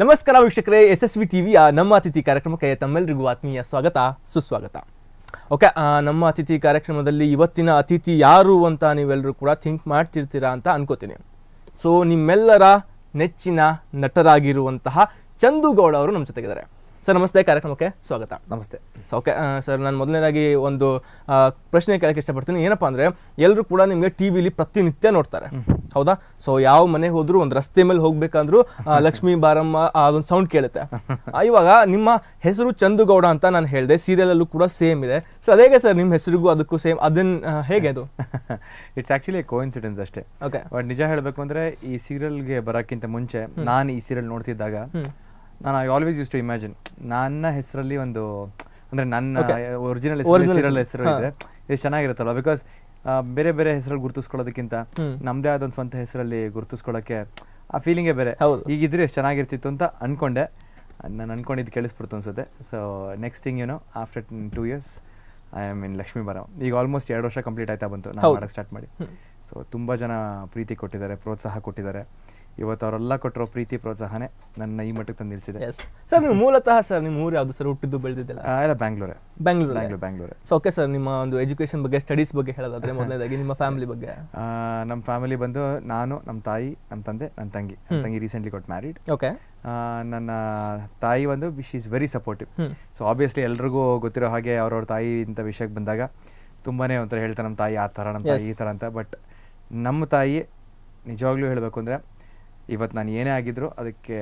ನಮಸ್ಕಾರ ವೀಕ್ಷಕರೇ S S V ಟಿವಿಯ ನಮ್ಮ ಅತಿಥಿ ಕಾರ್ಯಕ್ರಮಕ್ಕೆ ತಮ್ಮೆಲ್ಲರಿಗೂ ಆತ್ಮೀಯ ಸ್ವಾಗತ ಸುಸ್ವಾಗತ ಓಕೆ ನಮ್ಮ ಅತಿಥಿ ಕಾರ್ಯಕ್ರಮದಲ್ಲಿ ಇವತ್ತಿನ ಅತಿಥಿ ಯಾರು ಅಂತ ನೀವೆಲ್ಲರೂ ಕೂಡ ಥಿಂಕ್ ಮಾಡ್ತಿರ್ತೀರಾ ಅಂತ ಅನ್ಕೋತೀನಿ ಸೊ ನಿಮ್ಮೆಲ್ಲರ ನೆಚ್ಚಿನ ನಟರಾಗಿರುವಂತಹ ಚಂದುಗೌಡ ಅವರು ನಮ್ಮ ಜೊತೆಗಿದ್ದಾರೆ ಸರ್ ನಮಸ್ತೆ ಕಾರ್ಯಕ್ರಮಕ್ಕೆ ಸ್ವಾಗತ ನಮಸ್ತೆ ಸೊ ಓಕೆ ಸರ್ ನಾನು ಮೊದಲನೇದಾಗಿ ಒಂದು ಆ, ಪ್ರಶ್ನೆ ಕೇಳಕ್ಕೆ ಇಷ್ಟಪಡ್ತೀನಿ ಏನಪ್ಪಾ ಅಂದರೆ ಎಲ್ಲರೂ ಕೂಡ ನಿಮಗೆ ಟಿ ವಿಲಿ ಪ್ರತಿನಿತ್ಯ ನೋಡ್ತಾರೆ ಹೌದಾ ಸೊ ಯಾವ ಮನೆಗೆ ಹೋದ್ರು ಒಂದು ರಸ್ತೆ ಮೇಲೆ ಹೋಗ್ಬೇಕಂದ್ರೂ ಆ, ಲಕ್ಷ್ಮೀ ಬಾರಮ್ಮ ಆ, ಅದೊಂದು ಸೌಂಡ್ ಕೇಳುತ್ತೆ ಆ, ಇವಾಗ ನಿಮ್ಮ ಹೆಸರು ಚಂದುಗೌಡ ಅಂತ ನಾನು ಹೇಳಿದೆ ಸೀರಿಯಲಲ್ಲೂ ಕೂಡ ಸೇಮ್ ಇದೆ ಸೊ ಅದೇಗೆ ಸರ್ ನಿಮ್ಮ ಹೆಸರಿಗೂ ಅದಕ್ಕೂ ಸೇಮ್ ಅದನ್ನ ಹೇಗೆ ಅದು ಇಟ್ಸ್ ಆಕ್ಚುಲಿ ಕೋ ಇನ್ಸಿಡೆನ್ಸ್ ಅಷ್ಟೇ ಓಕೆ ಬಟ್ ನಿಜ ಹೇಳಬೇಕು ಅಂದ್ರೆ ಈ ಸೀರಿಯಲ್ಗೆ ಬರೋಕ್ಕಿಂತ ಮುಂಚೆ ನಾನು ಈ ಸೀರಿಯಲ್ ನೋಡ್ತಿದ್ದಾಗ ನಾನು I always use to imagine ನನ್ನ ಹೆಸರಲ್ಲಿ ಒಂದು ಅಂದ್ರೆ ನನ್ನ ಒರಿಜಿನಲ್ Original ಸೀರಿಯಲ್ ಹೆಸರು. ಹೆಸರು ಇದ್ರೆ ಇದು ಚೆನ್ನಾಗಿರುತ್ತಲ್ಲ ಬಿಕಾಸ್ ಬೇರೆ ಬೇರೆ ಹೆಸರಲ್ಲಿ ಗುರುತಿಸ್ಕೊಳ್ಳೋದಕ್ಕಿಂತ ಹ್ಮ್. ನಮ್ದೇ ಆದಂತ ಸ್ವಂತ ಹೆಸರಲ್ಲಿ ಗುರುತಿಸ್ಕೊಳ್ಳೋಕೆ ಆ ಫೀಲಿಂಗೇ ಬೇರೆ ಹೌದು. ಈಗಿದ್ರೆ ಎಷ್ಟು ಚೆನ್ನಾಗಿರ್ತಿತ್ತು ಅಂತ ಅನ್ಕೊಂಡೆ ನಾನು ಅನ್ಕೊಂಡಿದ್ದು ಕೇಳಿಸ್ಬಿಡ್ತು ಅನ್ಸುತ್ತೆ ಸೊ ನೆಕ್ಸ್ಟ್ ಥಿಂಗ್ ಏನೋ after two years I am in Lakshmi ಬರ ಈಗ ಆಲ್ಮೋಸ್ಟ್ ಎರಡು ವರ್ಷ ಕಂಪ್ಲೀಟ್ ಆಯ್ತಾ ಬಂತು ನಾನು ಹೌದು. ಮಾಡಕ್ಕೆ ಸ್ಟಾರ್ಟ್ ಮಾಡಿ ಸೊ ತುಂಬ ಜನ ಪ್ರೀತಿ ಕೊಟ್ಟಿದ್ದಾರೆ ಪ್ರೋತ್ಸಾಹ ಕೊಟ್ಟಿದ್ದಾರೆ ಇವತ್ತು ಅವರೆಲ್ಲ ಕೊಟ್ಟಿರೋ ಪ್ರೀತಿ ಪ್ರೋತ್ಸಾಹನೇ ನನ್ನ ಈ ಮಟ್ಟಕ್ಕೆ ತಂದು ನಿಲ್ಸಿದೆ ಎಸ್ ಸರ್ ನೀವು ಮೂಲತಃ ಸರ್ ನಿಮ್ಮ ಊರು ಯಾವುದು ಸರ್ ಹುಟ್ಟಿದ್ದು ಬೆಳೆದಿದ್ದೆಲ್ಲ ಆ, ಎಲ್ಲ ಬ್ಯಾಂಗ್ಳೂರೇ ಬೆಂಗಳೂರು ಬ್ಯಾಂಗ್ಳೂರ್ ಬ್ಯಾಂಗ್ಳೂರೇ ಸೊ ಓಕೆ ಸರ್ ನಿಮ್ಮ ಒಂದು ಎಜುಕೇಶನ್ ಬಗ್ಗೆ ಸ್ಟಡೀಸ್ ಬಗ್ಗೆ ಹೇಳೋದಾದ್ರೆ ಮೊದಲನೇದಾಗಿ ನಿಮ್ಮ ಫ್ಯಾಮಿಲಿ ಬಗ್ಗೆ ನಮ್ಮ ಫ್ಯಾಮಿಲಿ ಬಂದು ನಾನು ನಮ್ಮ ತಾಯಿ ನಮ್ಮ ತಂದೆ ನನ್ನ ತಂಗಿ ನನ್ನ ತಂಗಿ ರೀಸೆಂಟ್ಲಿ ಕೊಟ್ಟು ಮ್ಯಾರಿಡ್ ಓಕೆ ನನ್ನ ತಾಯಿ ಒಂದು she is very supportive hmm. So obviously ಎಲ್ರಿಗೂ ಗೊತ್ತಿರೋ ಹಾಗೆ ಅವ್ರವ್ರ ತಾಯಿ ಇಂಥ ವಿಷಯಕ್ಕೆ ಬಂದಾಗ ತುಂಬಾನೇ ಒಂಥರ ಹೇಳ್ತಾರೆ ನಮ್ಮ ತಾಯಿ ಆ ಥರ ನಮ್ಮ ತಾಯಿ ಈ ಥರ ಅಂತ ಬಟ್ ನಮ್ಮ ತಾಯಿ ನಿಜವಾಗ್ಲೂ ಹೇಳಬೇಕು ಅಂದರೆ ಇವತ್ತು ನಾನು ಏನೇ ಆಗಿದ್ರು ಅದಕ್ಕೆ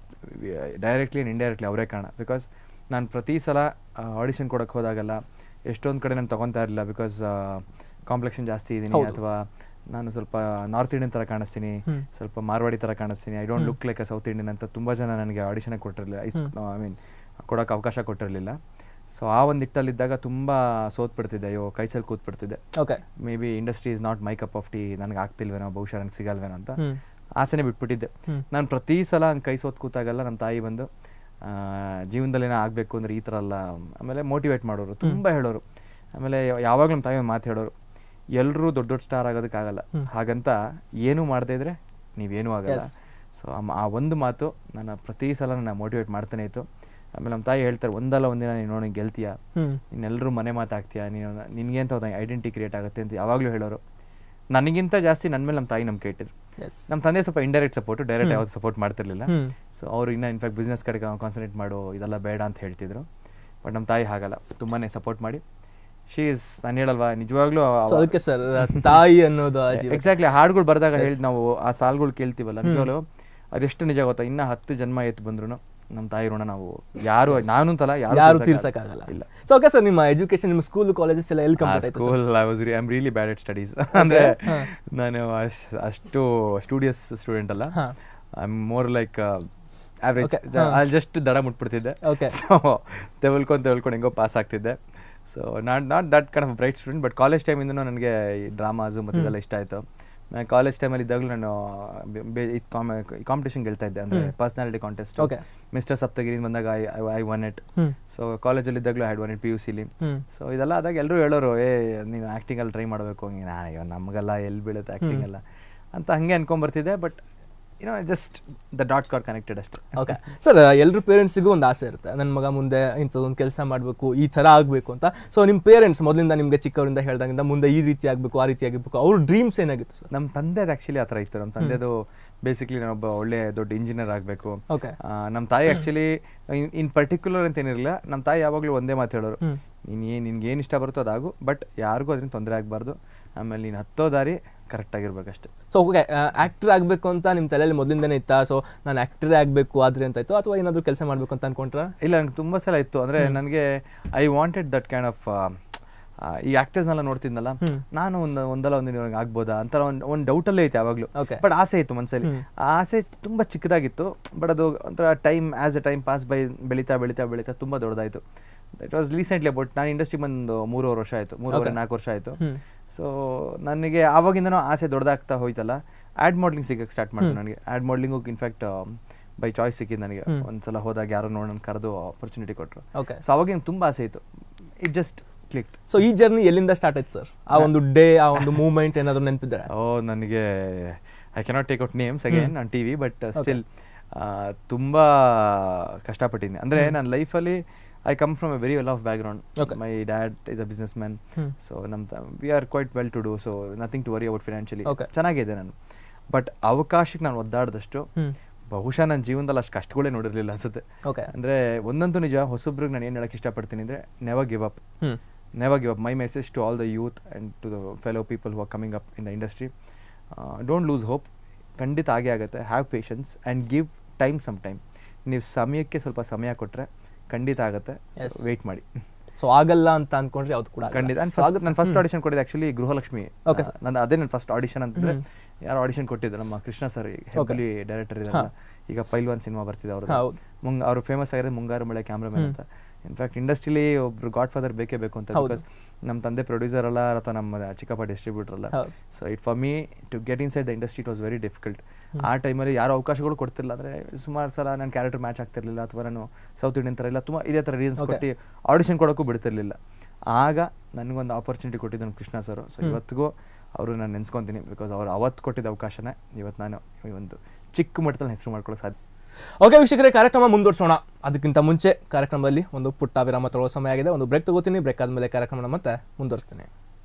ಡೈರೆಕ್ಟ್ಲಿ ಆ್ಯಂಡ್ ಇಂಡೈರೆಕ್ಟ್ಲಿ ಅವರೇ ಕಾರಣ ಬಿಕಾಸ್ ನಾನು ಪ್ರತಿ ಸಲ ಆಡಿಷನ್ ಕೊಡೋಕ್ಕೆ ಹೋದಾಗೆಲ್ಲ ಎಷ್ಟೊಂದು ಕಡೆ ನಾನು ತೊಗೊತಾ ಇರಲಿಲ್ಲ ಬಿಕಾಸ್ ಕಾಂಪ್ಲೆಕ್ಷನ್ ಜಾಸ್ತಿ ಇದ್ದೀನಿ ಅಥವಾ ನಾನು ಸ್ವಲ್ಪ ನಾರ್ತ್ ಇಂಡಿಯನ್ ಥರ ಕಾಣಿಸ್ತೀನಿ ಸ್ವಲ್ಪ ಮಾರ್ವಾಡಿ ಥರ ಕಾಣಿಸ್ತೀನಿ I don't look like a South Indian ಅಂತ ತುಂಬ ಜನ ನನಗೆ ಆಡಿಷನ್ ಕೊಟ್ಟಿರಲಿಲ್ಲ ಐ ಮೀನ್ ಕೊಡೋಕೆ ಅವಕಾಶ ಕೊಟ್ಟಿರಲಿಲ್ಲ ಸೊ ಆ ಒಂದು ನಿಟ್ಟಲ್ಲಿದ್ದಾಗ ತುಂಬ ಸೋತ್ಬಿಡ್ತಿದ್ದೆ ಅಯ್ಯೋ ಕೈ ಚಲ್ ಕೂತ್ಬಿಡ್ತಿದ್ದೆ okay maybe industry is not my cup of tea ನನಗೆ ಆಗ್ತಿಲ್ವೇನೋ ಬಹುಶಃ ನನಗೆ ಸಿಗಲ್ವೇನೋ ಅಂತ ಹ್ಮ್. ಆಸೆನೇ ಬಿಟ್ಬಿಟ್ಟಿದ್ದೆ ಹ್ಮ್. ನಾನು ಪ್ರತಿ ಸಲ ಹಂಗೆ ಕೈ ಸೋತ್ ಕೂತಾಗೆಲ್ಲ ನಮ್ಮ ತಾಯಿ ಬಂದು ಆ, ಜೀವನದಲ್ಲಿ ಏನೋ ಆಗಬೇಕು ಅಂದ್ರೆ ಈ ಥರ ಅಲ್ಲ ಆಮೇಲೆ ಮೋಟಿವೇಟ್ ಮಾಡೋರು ತುಂಬ ಹೇಳೋರು ಆಮೇಲೆ ಯಾವಾಗಲೂ ನಮ್ಮ ತಾಯಿ ಒಂದು ಮಾತು ಹೇಳೋರು ಎಲ್ಲರೂ ದೊಡ್ಡ ದೊಡ್ಡ ಸ್ಟಾರ್ ಆಗೋದಕ್ಕಾಗಲ್ಲ ಹಾಗಂತ ಏನೂ ಮಾಡದೇ ಇದ್ರೆ ನೀವೇನೂ ಆಗಲ್ಲ Yes. ಸೊ ಆ ಒಂದು ಮಾತು ನನ್ನ ಪ್ರತಿ ಸಲ ನನ್ನ ಮೋಟಿವೇಟ್ ಮಾಡ್ತಾನೆ ಇತ್ತು ಆಮೇಲೆ ನಮ್ಮ ತಾಯಿ ಹೇಳ್ತಾರೆ ಒಂದಲ್ಲ ಒಂದಿನ ನೀನು ನೋಡಿ ಗೆಲ್ತೀಯ ಹ್ಮ್ ನೀನೆಲ್ಲರೂ ಮನೆ ಮಾತಾಗ್ತೀಯ ನೀನು ನಿನಗೆ ಅಂತ ಒಂದು ಐಡೆಂಟಿ ಕ್ರಿಯೇಟ್ ಆಗುತ್ತೆ ಅಂತ ಯಾವಾಗಲೂ ಹೇಳೋರು ನನಗಿಂತ ಜಾಸ್ತಿ ನನ್ನ ಮೇಲೆ ನಮ್ಮ ತಾಯಿ ನಂಬಿಕೆ ಇಟ್ಟಿದ್ರು ಎಸ್ ನಮ್ಮ ತಂದೆ ಸ್ವಲ್ಪ ಇಂಡೈರೆಕ್ಟ್ ಸಪೋರ್ಟು ಡೈರೆಕ್ಟ್ ಯಾವ್ದು ಸಪೋರ್ಟ್ ಮಾಡ್ತಿರ್ಲಿಲ್ಲ ಹ್ಮ್. ಸೊ ಅವರು ಇನ್ನು ಇನ್ಫ್ಯಾಕ್ಟ್ ಬಿಸ್ನೆಸ್ ಕಡೆಗೆ ಕಾನ್ಸಂಟ್ರೇಟ್ ಮಾಡು ಇದೆಲ್ಲ ಬೇಡ ಅಂತ ಹೇಳ್ತಿದ್ರು ಬಟ್ ನಮ್ಮ ತಾಯಿ ಹಾಗಲ್ಲ ತುಂಬಾ ಸಪೋರ್ಟ್ ಮಾಡಿ ಶೀ ಇಸ್ ನಾನು ಹೇಳಲ್ವಾ ನಿಜವಾಗ್ಲೂ ಸೊ ಅದಕ್ಕೆ ಸರ್ ತಾಯಿ ಅನ್ನೋದು ಆ ಜೀವ ಎಕ್ಸಾಕ್ಟ್ಲಿ ಹಾಡುಗಳು ಬರೆದಾಗ ಹೇಳಿ ನಾವು ಆ ಸಾಲ್ಗಳು ಕೇಳ್ತೀವಲ್ಲ ನಿಜವಾಗ್ಲೂ ಅದೆಷ್ಟು ನಿಜ ಗೊತ್ತಾ ಇನ್ನ ಹತ್ತು ಜನ್ಮ ಎತ್ತು ಬಂದ್ರು ನಮ್ಮ ತಾಯಿ ಋಣ ನಾವು ಯಾರು ನಾನು ಅಂತಲ್ಲ ಯಾರು ಯಾರು ತೀರ್ಸಕ್ಕಾಗಲ್ಲ ಇಲ್ಲ ಸೊ ಓಕೆ ಸರ್ ನಿಮ್ಮ ಎಜುಕೇಶನ್ ನಿಮ್ಮ ಸ್ಕೂಲ್ ಕಾಲೇಜಸ್ ಎಲ್ಲ ಎಲ್ಲಿ ಕಂಪ್ಲೀಟ್ ಆಯ್ತು school I was I am really bad at studies ಅಂದ್ರೆ ನಾನು ಅಶ್- ಅಷ್ಟು ಸ್ಟೂಡಿಯಸ್ ಸ್ಟೂಡೆಂಟ್ ಅಲ್ಲ ಹಾ. I am more like average ಅಲ್ಲಿ ಜಸ್ಟ್ ದಡ ಮುಟ್ಬಿಡ್ತಿದ್ದೆ ಓಕೆ ಸೊ ತೆವಲ್ಕೊಂಡು ತೆವಲ್ಕೊಂಡು ಹೆಂಗೋ ಪಾಸ್ ಆಗ್ತಿದ್ದೆ so not not that kind of bright student but college ಟೈಮಿಂದನೂ ನನಗೆ ಈ ಡ್ರಾಮಾಸು ಮತ್ತು ಇದೆಲ್ಲ ಇಷ್ಟ ಆಯಿತು ಕಾಲೇಜ್ ಟೈಮಲ್ಲಿ ಇದ್ದಾಗಲೂ ನಾನು ಕಾಂಪಿಟೇಷನ್ ಗೆಲ್ತಾ ಇದ್ದೆ ಅಂದರೆ personality contest Okay. Mister Saptagiri ಬಂದಾಗ I I won it hmm. So ಕಾಲೇಜಲ್ಲಿ ಇದ್ದಾಗಲೂ had won it P U ಸಿಲಿ ಹ್ಮ್. ಸೊ ಇದೆಲ್ಲ ಆದಾಗ ಎಲ್ಲರೂ ಹೇಳೋರು ಏ ನೀನು ಆ್ಯಕ್ಟಿಂಗಲ್ಲಿ ಟ್ರೈ ಮಾಡಬೇಕು ಹಂಗೆ ನಾನು ಅಯ್ಯೋ ನಮಗೆಲ್ಲ ಎಲ್ಲಿ ಬೀಳುತ್ತೆ ಆ್ಯಕ್ಟಿಂಗ್ ಎಲ್ಲ ಅಂತ ಹಂಗೆ ಅನ್ಕೊಂಬರ್ತಿದ್ದೆ ಬಟ್ ಏನೋ just the dots are connected ಅಷ್ಟೇ ಓಕೆ ಸರ್ ಎಲ್ಲರೂ ಪೇರೆಂಟ್ಸಿಗೂ ಒಂದು ಆಸೆ ಇರುತ್ತೆ ನನ್ನ ಮಗ ಮುಂದೆ ಇಂಥದ್ದೊಂದು ಕೆಲಸ ಮಾಡಬೇಕು ಈ ಥರ ಆಗಬೇಕು ಅಂತ ಸೊ ನಿಮ್ಮ ಪೇರೆಂಟ್ಸ್ ಮೊದಲಿಂದ ನಿಮಗೆ ಚಿಕ್ಕವರಿಂದ ಹೇಳ್ದಾಗಿಂದ ಮುಂದೆ ಈ ರೀತಿ ಆಗಬೇಕು ಆ ರೀತಿ ಆಗಬೇಕು ಅವ್ರ ಡ್ರೀಮ್ಸ್ ಏನಾಗಿತ್ತು ಸರ್ ನಮ್ಮ ತಂದೆದು ಆ್ಯಕ್ಚುಲಿ ಆ ಥರ ಇತ್ತು ನಮ್ಮ ತಂದೆದು ಬೇಸಿಕ್ಲಿ ನಾನೊಬ್ಬ ಒಳ್ಳೆ ದೊಡ್ಡ ಇಂಜಿನಿಯರ್ ಆಗಬೇಕು ಓಕೆ ನಮ್ಮ ತಾಯಿ ಆ್ಯಕ್ಚುಲಿ ಇನ್ ಪರ್ಟಿಕ್ಯುಲರ್ ಅಂತ ಏನಿರಲಿಲ್ಲ ನಮ್ಮ ತಾಯಿ ಯಾವಾಗಲೂ ಒಂದೇ ಮಾತು ಹೇಳೋರು ನೀನು ಏನು ನಿನ್ಗೆ ಏನು ಇಷ್ಟ ಬರುತ್ತೋ ಅದಾಗು ಬಟ್ ಯಾರಿಗೂ ಅದರಿಂದ ತೊಂದರೆ ಆಗಬಾರ್ದು ಆಮೇಲೆ ನೀನು ಹತ್ತೋ ದಾರಿ ಕರೆಕ್ಟಾಗಿರ್ಬೇಕಷ್ಟೆ ಸೊ ಓಕೆ ಆ್ಯಕ್ಟರ್ ಆಗಬೇಕು ಅಂತ ನಿಮ್ಮ ತಲೆಯಲ್ಲಿ ಮೊದಲಿಂದನೇ ಇತ್ತಾ ಸೊ ನಾನು ಆ್ಯಕ್ಟರೇ ಆಗಬೇಕು ಆದ್ರೆ ಅಂತ ಇತ್ತು ಅಥವಾ ಏನಾದರೂ ಕೆಲಸ ಮಾಡಬೇಕು ಅಂತ ಅನ್ಕೊಂಡ್ರಾ ಇಲ್ಲ ನನಗೆ ತುಂಬ ಸಲ ಇತ್ತು ಅಂದರೆ ನನಗೆ I wanted that kind of ಈ ಆಕ್ಟರ್ಸ್ನೆಲ್ಲ ನೋಡ್ತಿದ್ನಲ್ಲ ನಾನು ಒಂದು ಒಂದಲ್ಲ ಒಂದು ದಿನ ಆಗ್ಬೋದಾ ಅಂತ ಒಂದು ಒಂದು ಡೌಟಲ್ಲೇ ಐತೆ ಯಾವಾಗಲೂ Okay. ಬಟ್ ಆಸೆ ಇತ್ತು ಮನಸ್ಸಲ್ಲಿ ಆ ಆಸೆ ತುಂಬ ಚಿಕ್ಕದಾಗಿತ್ತು ಬಟ್ ಅದು ಒಂಥರ time as a time pass by ಬೆಳೀತಾ ಬೆಳೀತಾ ಬೆಳೀತಾ ತುಂಬ ದೊಡ್ಡದಾಯಿತು ಇಟ್ ವಾಸ್ ರೀಸೆಂಟ್ಲಿ ಅಬೌಟ್ ನಾನು ಇಂಡಸ್ಟ್ರಿ ಬಂದು ಮೂರುವರೆ ವರ್ಷ ಆಯಿತು ಮೂರುವರೆ ನಾಲ್ಕು ವರ್ಷ ಆಯಿತು ಸೊ ನನಗೆ ಆವಾಗಿಂದನೂ ಆಸೆ ದೊಡ್ಡದಾಗ್ತಾ ಹೋಯ್ತಲ್ಲ ಆ್ಯಡ್ ಮಾಡ್ಲಿಂಗ್ ಸಿಗಕ್ಕೆ ಸ್ಟಾರ್ಟ್ ಮಾಡ್ತು ನನಗೆ ad modelling in fact by choice ಸಿಕ್ಕಿದ್ದು ನನಗೆ ಒಂದ್ಸಲ ಹೋದಾಗ ಯಾರೋ ನೋಡಿ ನನ್ನ ಕರೆದು ಆಪರ್ಚುನಿಟಿ ಕೊಟ್ಟರು ಓಕೆ ಸೊ ಅವಾಗಿಂದ ತುಂಬ ಆಸೆ ಇತ್ತು ಇಟ್ ಜಸ್ಟ್ ಕ್ಲಿಕ್ ಸೊ ಈ ಜರ್ನಿ ಎಲ್ಲಿಂದ ಸ್ಟಾರ್ಟ್ ಆಯ್ತು ಸರ್ ಆ ಒಂದು ಡೇ ಆ ಒಂದು ಮೂವ್ಮೆಂಟ್ ಏನಾದರೂ ನೆನಪಿದ್ದಾರೆ ಓ ನನಗೆ I cannot take out names again on T V but still ತುಂಬ ಕಷ್ಟಪಟ್ಟಿದ್ದೀನಿ ಅಂದರೆ ನನ್ನ ಲೈಫಲ್ಲಿ I come from a very well off background Okay. My dad is a businessman hmm. So ನಮ್ಮ we are quite well to do so nothing to worry about financially Okay. ಚೆನ್ನಾಗಿದೆ ನಾನು but ಅವಕಾಶಕ್ಕೆ ನಾನು ಒದ್ದಾಡಿದಷ್ಟು ಹ್ಮ್. ಬಹುಶಃ ನನ್ನ ಜೀವನದಲ್ಲಿ ಅಷ್ಟು ಕಷ್ಟಗಳೇ ನೋಡಿರಲಿಲ್ಲ ಅನ್ಸುತ್ತೆ ಓಕೆ ಅಂದರೆ ಒಂದಂತೂ ನಿಜ ಹೊಸಬ್ರಿಗೆ ನಾನು ಏನು ಹೇಳಕ್ಕೆ ಇಷ್ಟಪಡ್ತೀನಿ ಅಂದರೆ never give up hmm never give up my message to all the youth and to the fellow people who are coming up in the industry don't lose hope ಖಂಡಿತ ಆಗೇ ಆಗುತ್ತೆ have patience and give time some time ನೀವು ಸಮಯಕ್ಕೆ ಸ್ವಲ್ಪ ಸಮಯ ಕೊಟ್ಟರೆ ಖಂಡಿತ ಆಗುತ್ತೆ Yes. ವೆಯ್ಟ್ ಮಾಡಿ ಸೊ ಆಗಲ್ಲ ಅಂತ ಅನ್ಕೊಂಡ್ರೆ ಯಾವ್ದು ಕೂಡ ಆಗಲ್ಲ. ಖಂಡಿತ So ಫಸ್ಟ್ ಆಗ- ನಾನು ಫಸ್ಟ್ ಹ್ಮ್. ಆಡಿಷನ್ ಕೊಟ್ಟಿದ್ದು ಆ್ಯಕ್ಚುಲಿ ಗೃಹಲಕ್ಷ್ಮಿ Okay, sir. ನನ್ನ ಅದೇ ನನ್ನ ಫಸ್ಟ್ ಆಡಿಷನ್ ಅಂತಂದ್ರೆ ಹ್ಮ್. ಯಾರು ಆಡಿಷನ್ ಕೊಟ್ಟಿದ್ದು ನಮ್ಮ ಕೃಷ್ಣ ಸರ್ ಹೆಬ್ಬಲಿ ಡೈರೆಕ್ಟರ್ ಇದಾರಲ್ಲ ಈಗ ಪೈಲ್ವಾನ್ ಸಿನಿಮಾ ಬರ್ತಿದೆ ಅವ್ರದ್ದು ಹೌದು. ಮುಂಗ್ ಅವರು ಫೇಮಸ್ ಆಗಿರೋದು ಮುಂಗಾರು ಮಳೆ ಕ್ಯಾಮ್ರಾಮನ್ ಅಂತ ಇನ್ಫ್ಯಾಕ್ಟ್ ಇಂಡಸ್ಟ್ರಿಲಿ ಒಬ್ರು ಗಾಡ್ ಫಾದರ್ ಬೇಕೇ ಬೇಕು ಅಂತ ಹೌದು. ಬಿಕಾಸ್ ನಮ್ಮ ತಂದೆ ಪ್ರೊಡ್ಯೂಸರ್ ಅಲ್ಲ ಅಥವಾ ನಮ್ಮ ಚಿಕ್ಕಪ್ಪ ಡಿಸ್ಟ್ರಿಬ್ಯೂಟರ್ ಅಲ್ಲ ಹೌದು. So it for me to get inside the industry it was very difficult ಆ ಟೈಮಲ್ಲಿ ಯಾರು ಅವಕಾಶಗಳು ಕೊಡ್ತಿಲ್ಲ ಅಂದರೆ ಸುಮಾರು ಸಲ ನನ್ನ ಕ್ಯಾರೆಕ್ಟರ್ ಮ್ಯಾಚ್ ಆಗ್ತಿರ್ಲಿಲ್ಲ ಅಥವಾ ನಾನು ಸೌತ್ ಇಂಡಿಯನ್ ಥರ ಇಲ್ಲ ತುಂಬ ಇದೇ ಥರ ರೀಸನ್ಸ್ Okay. ಕೊಟ್ಟು ಆಡಿಷನ್ ಕೊಡೋಕ್ಕೂ ಬಿಡ್ತಿರ್ಲಿಲ್ಲ ಆಗ ನನಗೊಂದು ಆಪರ್ಚುನಿಟಿ ಕೊಟ್ಟಿದ್ದು ನಮ್ಮ ಕೃಷ್ಣ ಸರ್ ಸೊ ಇವತ್ತಿಗೂ ಅವರು ನಾನು ನೆನೆಸ್ಕೊತೀನಿ ಬಿಕಾಸ್ ಅವ್ರು ಅವತ್ತು ಕೊಟ್ಟಿದ್ದ ಅವಕಾಶನ ಇವತ್ತು ನಾನು ಈ ಒಂದು ಚಿಕ್ಕ ಮಟ್ಟದಲ್ಲಿ ಹೆಸರು ಮಾಡ್ಕೊಳ್ಳೋಕೆ ಸಾಧ್ಯ ಓಕೆ ವೀಕ್ಷಕರೇ ಕಾರ್ಯಕ್ರಮ ಮುಂದುವರ್ಸೋಣ ಅದಕ್ಕಿಂತ ಮುಂಚೆ ಕಾರ್ಯಕ್ರಮದಲ್ಲಿ ಒಂದು ಪುಟ್ಟ ವಿರಾಮ ತಗೊಳ್ಳೋ ಸಮಯ ಆಗಿದೆ ಒಂದು ಬ್ರೇಕ್ ತಗೋತೀನಿ ಬ್ರೇಕ್ ಆದಮೇಲೆ ಕಾರ್ಯಕ್ರಮನ ಮತ್ತೆ ಮುಂದುವರಿಸ್ತೀನಿ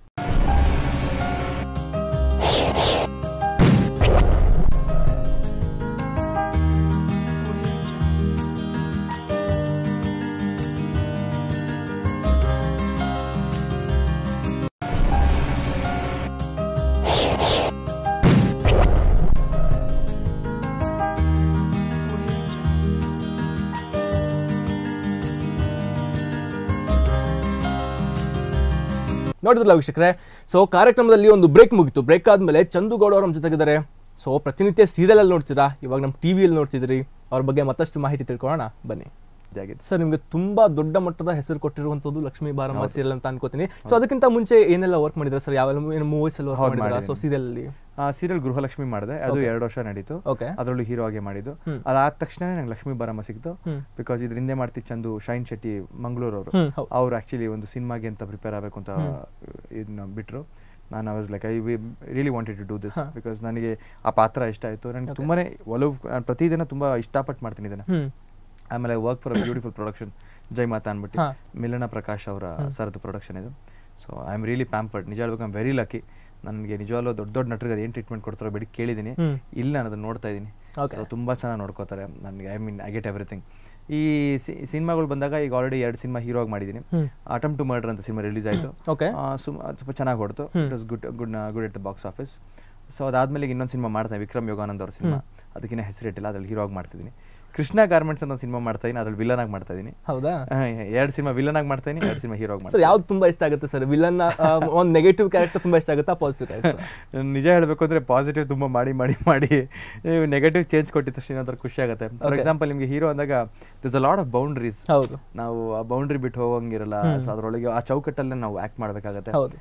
ನೋಡಿದ್ರಲ್ಲ ವೀಕ್ಷಕರೇ ಸೊ ಕಾರ್ಯಕ್ರಮದಲ್ಲಿ ಒಂದು ಬ್ರೇಕ್ ಮುಗಿತು ಬ್ರೇಕ್ ಆದಮೇಲೆ ಚಂದುಗೌಡ ಅವರು ನಮ್ಮ ಜೊತೆಗಿದ್ದಾರೆ ಸೊ ಪ್ರತಿನಿತ್ಯ ಸೀರಿಯಲಲ್ಲಿ ನೋಡ್ತೀರಾ ಇವಾಗ ನಮ್ಮ ಟಿ ವಿಯಲ್ಲಿ ನೋಡ್ತಿದ್ರಿ ಅವ್ರ ಬಗ್ಗೆ ಮತ್ತಷ್ಟು ಮಾಹಿತಿ ತಿಳ್ಕೊಳ್ಳೋಣ ಬನ್ನಿ ಇದಾಗಿದೆ ಸರ್ ನಿಮಗೆ ತುಂಬಾ ದೊಡ್ಡ ಮಟ್ಟದ ಹೆಸರು ಕೊಟ್ಟಿರುವಂತದ್ದು ಲಕ್ಷ್ಮೀ ಬಾರಮ್ಮ ಸೀರಿಯಲ್ ಅಂತ ಅನ್ಕೋತೀನಿ ಸೊ ಅದಕ್ಕಿಂತ ಮುಂಚೆ ಏನೆಲ್ಲ ವರ್ಕ್ ಮಾಡಿದ್ರೆ ಸರ್ ಯಾವ ಏನು ಮೂವೀಸ್ ಅಲ್ಲಿ ವರ್ಕ್ ಹೌದು, ಮಾಡಿದ್ರ ಸೊ ಮಾಡಿದ್ದೀನಿ. ಸೀರಿಯಲ್ ಅಲ್ಲಿ ಸೀರಿಯಲ್ ಗೃಹಲಕ್ಷ್ಮಿ ಮಾಡಿದೆ ಅದು Okay. ಎರಡು ವರ್ಷ ನಡೀತು ಓಕೆ ಅದರಲ್ಲೂ ಹೀರೋ ಆಗಿ ಮಾಡಿದ್ದು ಹ್ಮ್. ಅದಾದ ತಕ್ಷಣ ನಂಗೆ ಲಕ್ಷ್ಮೀ ಬಾರಮ್ಮ ಸಿಕ್ತು ಹ್ಮ್. ಬಿಕಾಸ್ ಇದ್ರ ಹಿಂದೆ ಮಾಡ್ತಿದ್ದ ಚಂದು ಶೈನ್ ಶೆಟ್ಟಿ ಮಂಗಳೂರವರು ಹ್ಮ್, ಹೌದು. ಅವ್ರು ಆ್ಯಕ್ಚುಲಿ ಒಂದು ಸಿನಿಮಾಗೆ ಅಂತ ಪ್ರಿಪೇರ್ ಆಗಬೇಕು ಅಂತ ಇದನ್ನ ಬಿಟ್ಟರು ನಾನು I was like I we really wanted to do this because ನನಗೆ ಆ ಪಾತ್ರ ಇಷ್ಟ ಆಯಿತು ನನಗೆ ತುಂಬಾ ಒಲವು ನಾನು ಪ್ರತಿದಿನ ತುಂಬ ಇಷ್ಟಪಟ್ಟು ಮಾಡ್ತೀನಿ ಇದನ್ನು ಹ್ಮ್ ಆಮೇಲೆ work for a beautiful production Jai Mata ಅಂದ್ಬಿಟ್ಟು ಹಾ. ಮಿಲನ ಪ್ರಕಾಶ್ ಅವರ ಸರ್ದು ಪ್ರೊಡಕ್ಷನ್ ಇದು so I am really pampered ನಿಜ ಹೇಳ್ಬೇಕು ಐಮ್ ವೆರಿ ಲಕ್ಕಿ ನನಗೆ ನಿಜವಾಗ್ಲೂ ದೊಡ್ಡ ದೊಡ್ಡ ನಟರಿಗೆ ಏನು ಟ್ರೀಟ್ಮೆಂಟ್ ಕೊಡ್ತಾರೋ ಬೇಡಿ ಕೇಳಿದ್ದೀನಿ ಹ್ಮ್. ಇಲ್ಲಿ ನಾನು ಅದನ್ನು ನೋಡ್ತಾ ಇದ್ದೀನಿ Okay. ಸೊ ತುಂಬ ಚೆನ್ನಾಗಿ ನೋಡ್ಕೋತಾರೆ ನನಗೆ I mean I get everything ಈ ಸಿನಿಮಾಗಳು ಬಂದಾಗ ಈಗ ಆಲ್ರೆಡಿ ಎರಡು ಸಿನಿಮಾ ಹೀರೋ ಆಗಿ ಮಾಡಿದ್ದೀನಿ ಹ್ಮ್. ಅಟಮ್ ಟು ಮರ್ಡರ್ ಅಂತ ಸಿನಿಮಾ ರಿಲೀಸ್ ಆಯಿತು Okay. ಸುಮ್ ಅದ್ ಸ್ವಲ್ಪ ಚೆನ್ನಾಗಿ ಹೊಡ್ತು it was good good good at the box office so ಅದಾದ್ಮೇಲೆ ಈಗ ಇನ್ನೊಂದು ಸಿನಿಮಾ ಮಾಡ್ತೀನಿ ವಿಕ್ರಮ್ ಯೋಗಾನಂದ್ ಅವ್ರ ಸಿನಿಮಾ ಅದಕ್ಕಿಂತ ಹೆಸರಿಟ್ಟಿಲ್ಲ ಅದ್ರಲ್ಲಿ ಹೀರೋ ಆಗಿ ಮಾಡ್ತಿದ್ದೀನಿ ಕೃಷ್ಣ ಗಾರ್ಮೆಂಟ್ಸ್ ಅಂತ ಒಂದು ಸಿನಿಮಾ ಮಾಡ್ತಾ ಇದ್ದೀನಿ ಅದ್ರಲ್ಲಿ ವಿಲನ್ ಆಗಿ ಮಾಡ್ತಾ ಇದ್ದೀನಿ ಹೌದಾ ಎರಡು ಸಿನಿಮಾ ವಿಲನ್ ಆಗಿ ಮಾಡ್ತಾ ಇದ್ದೀನಿ ಎರಡು ಸಿನಿಮಾ ಹೀರೋ ಆಗಿ ಸರ್ ಮಾಡ್ತೀನಿ ಯಾವ್ದು ತುಂಬಾ ಇಷ್ಟ ಆಗುತ್ತೆ ಸರ್ ವಿಲನ್ ಒಂದು ನೆಗೆಟಿವ್ ಕ್ಯಾರೆಕ್ಟರ್ ತುಂಬಾ ಇಷ್ಟ ಆಗುತ್ತಾ ಪಾಸಿಟಿವ್ ಕ್ಯಾರೆಕ್ಟರ್ ನಿಜ ಹೇಳಬೇಕು ಅಂದರೆ ಪಾಸಿಟಿವ್ ತುಂಬ ಮಾಡಿ ಮಾಡಿ ಮಾಡಿ ನೀವು ನೆಗೆಟಿವ್ ಚೇಂಜ್ ಕೊಟ್ಟಿದ ತಕ್ಷಣ ಏನಾದ್ರು ಖುಷಿ ಆಗುತ್ತೆ ಫಾರ್ Okay. ಎಕ್ಸಾಂಪಲ್ ನಿಮಗೆ ಹೀರೋ ಅಂದಾಗ this a lot of boundaries ಹೌದು ನಾವು ಆ ಬೌಂಡ್ರಿ ಬಿಟ್ಟು ಹೋಗಂಗಿರಲ್ಲ ಸೊ ಅದರೊಳಗೆ ಆ ಚೌಕಟ್ಟಲ್ಲೇ ನಾವು ಆ್ಯಕ್ಟ್ ಮಾಡಬೇಕಾಗತ್ತೆ ಹೌದು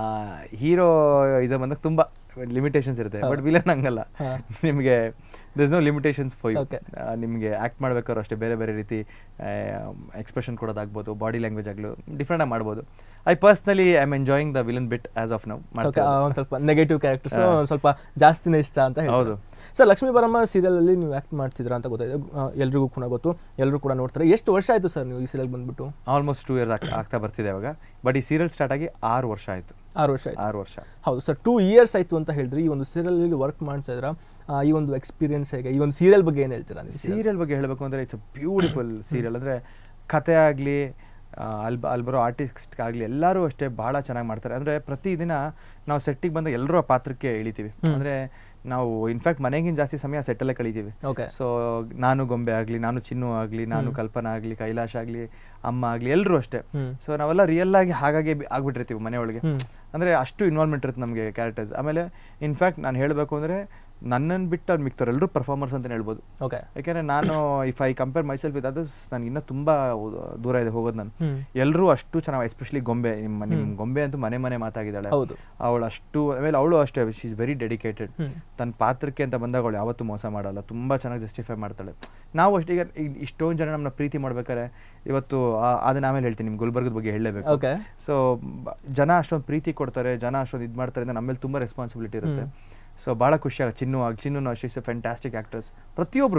ಹೀರೋ ಇದ ಬಂದಾಗ ತುಂಬ ಲಿಮಿಟೇಷನ್ಸ್ ಇರುತ್ತೆ ಬಟ್ ವಿಲನ್ ಹಂಗಲ್ಲ ಹಾ. ನಿಮಗೆ this no limitations for you Okay. ನಿಮಗೆ ಆ್ಯಕ್ಟ್ ಮಾಡ್ಬೇಕಾದ್ರೂ ಅಷ್ಟೇ ಬೇರೆ ಬೇರೆ ರೀತಿ ಎಕ್ಸ್ಪ್ರೆಷನ್ ಕೊಡೋದಾಗ್ಬೋದು ಬಾಡಿ ಲ್ಯಾಂಗ್ವೇಜ್ ಆಗಲು ಡಿಫ್ರೆಂಟ್ ಆಗಿ ಮಾಡ್ಬೋದು I personally I am enjoying the villain bit as of now okay ಒಂದು ಸ್ವಲ್ಪ ನೆಗೆಟಿವ್ ಕ್ಯಾರೆಕ್ಟರ್ಸ್ ಒಂದು ಸ್ವಲ್ಪ ಜಾಸ್ತಿನೇ ಇಷ್ಟ ಅಂತ ಹೇಳಿ ಹೌದು. ಸರ್ ಲಕ್ಷ್ಮೀ ಬರಮ್ಮ ಸೀರಿಯಲ್ ಅಲ್ಲಿ ನೀವು ಆಕ್ಟ್ ಮಾಡ್ತಿದ್ರ ಅಂತ ಗೊತ್ತಾಯ್ತು ಆ, ಎಲ್ರಿಗೂ ಕೂಡ ಗೊತ್ತು ಎಲ್ಲರೂ ಕೂಡ ನೋಡ್ತಾರೆ ಎಷ್ಟು ವರ್ಷ ಆಯ್ತು ಸರ್ ನೀವು ಈ ಸೀರಿಯಲ್ ಬಂದ್ಬಿಟ್ಟು ಆಲ್ಮೋಸ್ಟ್ ಟೂ ಇಯರ್ಸ್ ಆಗ್ತಾ ಬರ್ತಿದೆ ಇವಾಗ ಬಟ್ ಈ ಸೀರಿಯಲ್ ಸ್ಟಾರ್ಟ್ ಆಗಿ ಆರು ವರ್ಷ ಆಯಿತು ಆರು ವರ್ಷ ಆಯ್ತು ಆರು ವರ್ಷ ಹೌದು ಸರ್ ಟೂ ಇಯರ್ಸ್ ಆಯ್ತು ಅಂತ ಹೇಳಿದ್ರಿ ಈ ಒಂದು ಸೀರಿಯಲ್ ವರ್ಕ್ ಮಾಡ್ತಾ ಇದ್ರ ಈ ಒಂದು ಎಕ್ಸ್ಪೀರಿಯನ್ಸ್ ಹೇಗೆ ಈ ಒಂದು ಸೀರಿಯಲ್ ಬಗ್ಗೆ ಏನು ಹೇಳ್ತೀರಾ ನೀವು serial? ಸೀರಿಯಲ್ ಬಗ್ಗೆ ಹೇಳಬೇಕು ಅಂದರೆ ಇಟ್ಸ್ ಅ ಬ್ಯೂಟಿಫುಲ್ ಸೀರಿಯಲ್ ಅಂದರೆ ಕತೆ ಆಗಲಿ ಅಲ್ಲಿ ಅಲ್ಲಿ ಬರೋ ಆರ್ಟಿಸ್ಟ್ ಆಗಲಿ ಎಲ್ಲರೂ ಅಷ್ಟೇ ಭಾಳ ಚೆನ್ನಾಗಿ ಮಾಡ್ತಾರೆ ಅಂದರೆ ಪ್ರತಿದಿನ ನಾವು ಸೆಟ್ಟಿಗೆ ಬಂದಾಗ ಎಲ್ಲರೂ ಆ ಪಾತ್ರಕ್ಕೆ ಇಳಿತೀವಿ ಅಂದರೆ ನಾವು ಇನ್ಫ್ಯಾಕ್ಟ್ ಮನೆಗಿಂತ ಜಾಸ್ತಿ ಸಮಯ ಸೆಟ್ಟಲ್ಲೇ ಕಳಿತೀವಿ Okay. ಸೊ ನಾನು ಗೊಂಬೆ ಆಗಲಿ ನಾನು ಚಿನ್ನು ಆಗಲಿ ನಾನು ಕಲ್ಪನಾ ಆಗಲಿ ಕೈಲಾಶ್ ಆಗಲಿ ಅಮ್ಮ ಆಗಲಿ ಎಲ್ಲರೂ ಅಷ್ಟೇ ಹ್ಮ್. ಸೊ ನಾವೆಲ್ಲ ರಿಯಲ್ ಆಗಿ ಹಾಗಾಗಿ ಬಿ- ಆಗ್ಬಿಟ್ಟಿರ್ತೀವಿ ಮನೆಯೊಳಗೆ ಹ್ಮ್. ಅಂದರೆ ಅಷ್ಟು ಇನ್ವಾಲ್ವ್ಮೆಂಟ್ ಇರುತ್ತೆ ನಮಗೆ ಕ್ಯಾರೆಕ್ಟರ್ಸ್ ಆಮೇಲೆ ಇನ್ಫ್ಯಾಕ್ಟ್ ನಾನು ಹೇಳಬೇಕು ಅಂದರೆ ನನ್ನನ್ನು ಬಿಟ್ಟು ಅವ್ರು ಮಿಕ್ತವ್ರು ಎಲ್ಲರೂ ಪರ್ಫಾರ್ಮರ್ಸ್ ಅಂತ ಹೇಳ್ಬೋದು ಓಕೆ ಯಾಕೆಂದರೆ ನಾನು if I compare myself with others ನನಗೆ ಇನ್ನೂ ತುಂಬ ದೂರ ಇದೆ ಹೋಗೋದು ನಾನು ಹ್ಮ್. ಎಲ್ಲರೂ ಅಷ್ಟು ಚೆನ್ನಾಗಿ ಎಸ್ಪೆಷಲಿ ಗೊಂಬೆ ನಿಮ್ಮ ನಿಮ್ಮ ಗೊಂಬೆ ಅಂತೂ ಮನೆ ಮನೆ ಮಾತಾಗಿದ್ದಾಳೆ ಹೌದು. ಅವಳು ಅಷ್ಟು ಆಮೇಲೆ ಅವಳು ಅಷ್ಟೇ she is very dedicated hmm. ತನ್ನ ಪಾತ್ರಕ್ಕೆ ಅಂತ ಬಂದಾಗ ಅವಳು ಯಾವತ್ತೂ ಮೋಸ ಮಾಡಲ್ಲ ತುಂಬ ಚೆನ್ನಾಗಿ ಜಸ್ಟಿಫೈ ಮಾಡ್ತಾಳೆ ನಾವು ಅಷ್ಟೇ ಈಗ ಈಗ ಇಷ್ಟೊಂದು ಜನ ನಮ್ಮನ್ನ ಪ್ರೀತಿ ಮಾಡ್ಬೇಕಾದ್ರೆ ಇವತ್ತು ಆ- ಅದನ್ನ ಆಮೇಲೆ ಹೇಳ್ತೀನಿ ನಿಮ್ಮ ಗುಲ್ಬರ್ಗದ ಬಗ್ಗೆ ಹೇಳಲೇಬೇಕು Okay. ಸೊ ಜನ ಅಷ್ಟೊಂದು ಪ್ರೀತಿ ಕೊಡ್ತಾರೆ ಜನ ಅಷ್ಟೊಂದು ಇದು ಮಾಡ್ತಾರೆ ಅಂದ್ರೆ ನಮ್ಮ ಮೇಲೆ ತುಂಬ ರೆಸ್ಪಾನ್ಸಿಬಿಲಿಟಿ ಇರುತ್ತೆ ಸೊ ಭಾಳ ಖುಷಿ ಆಗುತ್ತೆ ಚಿನ್ನು ಆಗಿ ಚಿನ್ನು ಅಷ್ಟೇ ಇಸ್ ಫ್ಯಾಂಟಾಸ್ಟಿಕ್ ಆ್ಯಕ್ಟರ್ಸ್ ಪ್ರತಿಯೊಬ್ಬರು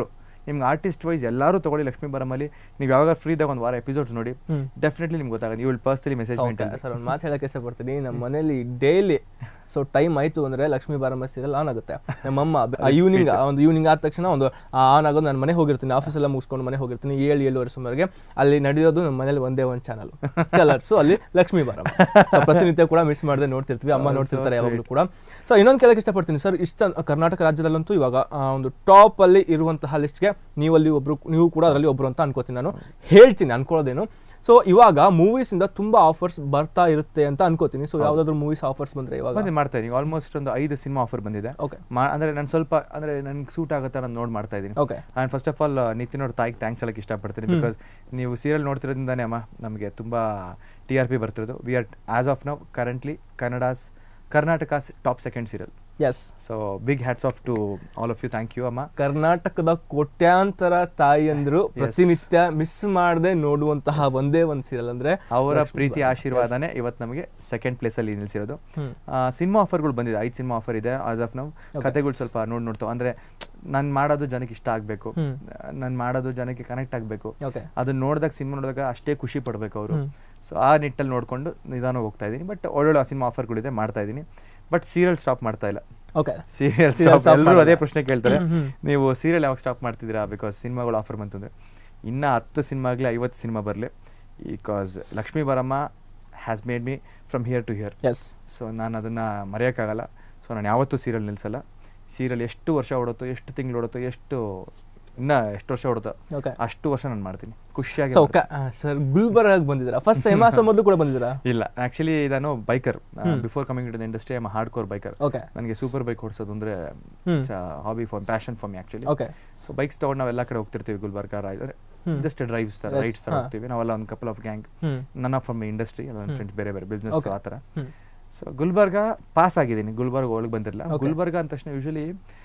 ನಿಮ್ಗೆ ಆರ್ಟಿಸ್ಟ್ ವೈಸ್ ಎಲ್ಲರೂ ತಗೊಳ್ಳಿ ಲಕ್ಷ್ಮೀ ಬರಮಲ್ಲಿ ನೀವು ಯಾವಾಗ ಫ್ರೀ ಇದ್ದಾಗ ಒಂದು ವಾರ ಎಪಿಸೋಡ್ಸ್ ನೋಡಿ ಹ್ಮ್. ಡೆಫಿನೆಟ್ಲಿ ನಿಮ್ಗೆ ಗೊತ್ತಾಗುತ್ತೆ you will personally message maintain sir ಒಂದು ಮಾತು ಹೇಳಕ್ಕೆ ಇಷ್ಟಪಡ್ತೀನಿ ನಮ್ಮ ಮನೇಲಿ ಡೈಲಿ ಸೊ ಟೈಮ್ ಆಯ್ತು ಅಂದ್ರೆ ಲಕ್ಷ್ಮೀ ಬಾರಮ್ಮ ಸೀರಿಯಲ್ ಆನ್ ಆಗುತ್ತೆ ನಮ್ಮಮ್ಮ ಈವ್ನಿಂಗ್ ಒಂದು ಈವ್ನಿಂಗ್ ಆದ ತಕ್ಷಣ ಒಂದು ಆನ್ ಆಗೋದು ನಾನು ಮನೆ ಹೋಗಿರ್ತೀನಿ ಆಫೀಸ್ ಎಲ್ಲ ಮುಗಿಸ್ಕೊಂಡು ಮನೆ ಹೋಗಿರ್ತೀನಿ ಏಳು ಏಳುವರೆ ಸುಮಾರಿಗೆ ಅಲ್ಲಿ ನಡೆಯೋದು ನಮ್ಮ ಮನೇಲಿ ಒಂದೇ ಒಂದು ಚಾನಲ್ ಕಲರ್ಸು ಅಲ್ಲಿ ಲಕ್ಷ್ಮೀ ಬಾರಮ್ಮ ಸೊ ಪ್ರತಿನಿತ್ಯ ಕೂಡ ಮಿಸ್ ಮಾಡದೆ ನೋಡ್ತಿರ್ತೀವಿ ಅಮ್ಮ ನೋಡ್ತಿರ್ತಾರೆ ಯಾವಾಗಲೂ ಕೂಡ ಸೊ ಇನ್ನೊಂದು ಕೇಳಕ್ಕೆ ಇಷ್ಟಪಡ್ತೀನಿ ಸರ್ ಇಷ್ಟ ಕರ್ನಾಟಕ ರಾಜ್ಯದಲ್ಲಂತೂ ಇವಾಗ ಆ, ಒಂದು ಟಾಪ್ ಅಲ್ಲಿ ಇರುವಂತಹ ಲಿಸ್ಟ್ಗೆ ನೀವಲ್ಲಿ ಒಬ್ರು ನೀವು ಕೂಡ ಅದರಲ್ಲಿ ಒಬ್ರು ಅಂತ ಅನ್ಕೋತೀನಿ ನಾನು ಹೇಳ್ತೀನಿ ಅನ್ಕೊಳ್ಳೋದೇನು ಸೊ ಇವಾಗ ಮೂವೀಸ್ ಇಂದ ತುಂಬಾ ಆಫರ್ಸ್ ಬರ್ತಾ ಇರುತ್ತೆ ಅಂತ ಅನ್ಕೋತೀನಿ ಸೊ ಯಾವ್ದಾದ್ರು ಮೂವೀಸ್ ಆಫರ್ಸ್ ಬಂದ್ರೆ ಇವಾಗ ಬಂದು ಮಾಡ್ತಾ ಇದೀನಿ ಆಲ್ಮೋಸ್ಟ್ ಒಂದು ಐದು ಸಿನಿಮಾ ಆಫರ್ ಬಂದಿದೆ ಓಕೆ ಮಾ ಅಂದರೆ ನಾನು ಸ್ವಲ್ಪ ಅಂದರೆ ನನಗೆ ಸೂಟ್ ಆಗುತ್ತೆ ನಾನು ನೋಡಿ ಮಾಡ್ತಾ ಇದ್ದೀನಿ okay and first of all Nitin ಅವ್ರ ತಾಯಿಗೆ ಥ್ಯಾಂಕ್ಸ್ ಹೇಳಕ್ಕೆ ಇಷ್ಟಪಡ್ತೀನಿ ಬಿಕಾಸ್ ನೀವು ಸೀರಿಯಲ್ ನೋಡ್ತಿರೋದ್ರಿಂದಾನೇ ಅಮ್ಮ ನಮಗೆ ತುಂಬ ಟಿ ಆರ್ ಪಿ ಬರ್ತಿರೋದು we are as of now currently Kannada's Karnataka's top second serial yes so big hats off to all of you thank you ಅಮ್ಮ ಕರ್ನಾಟಕದ ಕೋಟ್ಯಾಂತರ ತಾಯಿಯಂದ್ರು ಪ್ರತಿನಿತ್ಯ ಮಿಸ್ ಮಾಡದೆ ನೋಡುವಂತಹ ಒಂದೇ ಒಂದು ಸೀರಿಯಲ್ ಅಂದ್ರೆ ಅವರ ಪ್ರೀತಿ ಆಶೀರ್ವಾದನೇ ಇವತ್ತು ನಮಗೆ ಸೆಕೆಂಡ್ ಪ್ಲೇಸಲ್ಲಿ ನಿಲ್ಲಿಸಿರೋದು ಹ್ಮ್. ಸಿನಿಮಾ ಆಫರ್ಗಳು ಬಂದಿದೆ ಐದು ಸಿನಿಮಾ ಆಫರ್ ಇದೆ ಆಸ್ ಆಫ್ ನಾವು ಕತೆಗಳು ಸ್ವಲ್ಪ ನೋಡಿ ನೋಡ್ತಾವೆ ಅಂದರೆ ನಾನು ಮಾಡೋದು ಜನಕ್ಕೆ ಇಷ್ಟ ಆಗಬೇಕು ಹ್ಮ್. ನಾನು ಮಾಡೋದು ಜನಕ್ಕೆ ಕನೆಕ್ಟ್ ಆಗಬೇಕು ಓಕೆ ಅದನ್ನ ನೋಡಿದಾಗ ಸಿನಿಮಾ ನೋಡಿದಾಗ ಅಷ್ಟೇ ಖುಷಿ ಪಡಬೇಕು ಅವರು ಸೊ ಆ ನಿಟ್ಟಲ್ಲಿ ನೋಡಿಕೊಂಡು ನಿಧಾನ ಹೋಗ್ತಾ ಇದ್ದೀನಿ ಬಟ್ ಒಳ್ಳೊಳ್ಳೆ ಸಿನಿಮಾ ಆಫರ್ಗಳಿದೆ ಮಾಡ್ತಾ ಇದ್ದೀನಿ ಬಟ್ ಸೀರಿಯಲ್ ಸ್ಟಾಪ್ ಮಾಡ್ತಾ ಇಲ್ಲ ಓಕೆ ಸೀರಿಯಲ್ Serial stop ಎಲ್ಲರೂ ಅದೇ ಮಾಡಲ್ಲ. ಪ್ರಶ್ನೆ ಕೇಳ್ತಾರೆ ನೀವು ಸೀರಿಯಲ್ ಯಾವಾಗ ಸ್ಟಾಪ್ ಮಾಡ್ತಿದ್ದೀರಾ ಬಿಕಾಸ್ ಸಿನಿಮಾಗಳು ಆಫರ್ ಬಂತು ಅಂದರೆ ಇನ್ನು ಹತ್ತು ಸಿನಿಮಾಗಲಿ ಐವತ್ತು ಸಿನಿಮಾ ಬರಲಿ because Lakshmi Baramma has made me from here to here yes so ನಾನು ಅದನ್ನು ಮರೆಯೋಕ್ಕಾಗಲ್ಲ ಸೊ ನಾನು ಯಾವತ್ತೂ ಸೀರಿಯಲ್ ನಿಲ್ಲಿಸಲ್ಲ ಸೀರಿಯಲ್ ಎಷ್ಟು ವರ್ಷ ಓಡುತ್ತೋ ಎಷ್ಟು ತಿಂಗಳು ಓಡುತ್ತೋ ಎಷ್ಟು ಇನ್ನ ಎಷ್ಟು ವರ್ಷ ಓಡುತ್ತೋ ಓಕೆ ಅಷ್ಟು ವರ್ಷ ನಾನು ಮಾಡ್ತೀನಿ ಖುಷಿಯಾಗಿ ಸೊ ಮಾಡ್ತೀನಿ. ಸರ್ ಗುಲ್ಬರ್ಗ್ ಬಂದಿದ್ದೀರಾ ಫಸ್ಟ್ ಹೆಮಾಸ ಮೊದಲು ಕೂಡ ಬಂದಿದ್ದೀರಾ ಇಲ್ಲ ಆಕ್ಚುಲಿ ನಾನು biker before coming to the industry I hard core biker okay ನನಗೆ ಸೂಪರ್ ಬೈಕ್ ಓಡಿಸೋದು ಅಂದರೆ hmm. Hobby for passion for me actually okay so bikes ತಗೊಂಡು ನಾವೆಲ್ಲ ಕಡೆ ಹೋಗ್ತಿರ್ತೀವಿ ಗುಲ್ಬರ್ಗ ಅಂದರೆ ಹ್ಮ್. ಜಸ್ಟ್ ಡ್ರೈವ್ಸ್ ಥರ Yes. ರೈಡ್ಸ್ ಥರ ಹಾ. ಹೋಗ್ತೀವಿ ನಾವೆಲ್ಲ ಒಂದು ಕಪಲ್ ಆಫ್ ಗ್ಯಾಂಗ್ ಹ್ಮ್ ನನ್ನ ಫ್ರಮ್ ಇಂಡಸ್ಟ್ರಿ ಎಲ್ಲ ನನ್ನ ಫ್ರೆಂಡ್ಸ್ ಬೇರೆ ಬೇರೆ ಬಿಸ್ನೆಸ್ Okay. ಆ ಥರ ಹ್ಮ್ ಸೊ ಗುಲ್ಬರ್ಗ ಪಾಸ್ ಆಗಿದ್ದೀನಿ ಗುಲ್ಬರ್ಗ ಒಳಗೆ ಬಂದಿರಲಿಲ್ಲ Okay. ಗುಲ್ಬರ್ಗ ಅಂದ ತಕ್ಷಣ ಯೂಶಲಿ